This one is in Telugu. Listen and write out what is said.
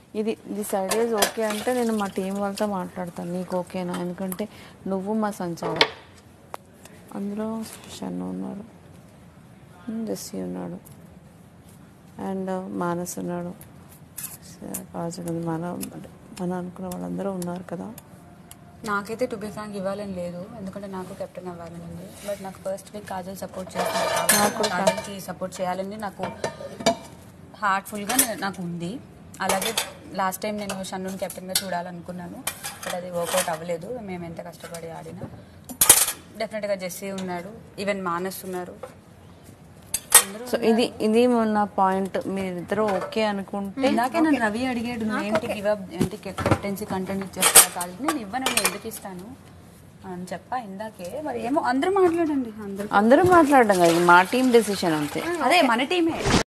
ఇది దిస్ ఐడియాస్ ఓకే అంటే నేను మా టీం వాళ్ళతో మాట్లాడతాను నీకు ఓకేనా ఎందుకంటే నువ్వు మా సంచారం అందులో షన్ను ఉన్నాడు జెస్సీ ఉన్నాడు అండ్ మానస్ ఉన్నాడు కాజల్ ఉంది మన మన అనుకున్న వాళ్ళందరూ ఉన్నారు కదా నాకైతే టు బి ఫ్రాంక్ ఇవ్వాలని లేదు ఎందుకంటే నాకు కెప్టెన్ అవ్వాలని ఉంది బట్ నాకు ఫస్ట్ వీక్ కాజల్ సపోర్ట్ చేస్తుంది కాబట్టి కాజల్కి సపోర్ట్ చేయాలని నాకు హార్ట్ఫుల్గా నాకు ఉంది అలాగే లాస్ట్ టైం నేను షన్నుని కెప్టెన్గా చూడాలనుకున్నాను బట్ అది వర్కౌట్ అవ్వలేదు మేము ఎంత కష్టపడి ఆడినా డెఫినెట్గా జెస్సీ ఉన్నాడు ఈవెన్ మానస్ ఉన్నారు అందరూ సో ఇది ఇది నా పాయింట్ మీరిద్దరూ ఓకే అనుకుంటే ఇందాకే నన్ను రవి అడిగాడు నువ్వు ఏంటి గివ్ అప్ ఏంటి కెప్టెన్సీ కంటెంట్ ఇచ్చేస్తా కాదు నేను ఇవ్వను నేను ఎందుకు ఇస్తాను అని చెప్పా ఇందాకే మరి ఏమో అందరూ మాట్లాడండి అందరూ అందరూ మాట్లాడడం కదా ఇది మా టీం డెసిషన్ అంతే అదే మన టీమే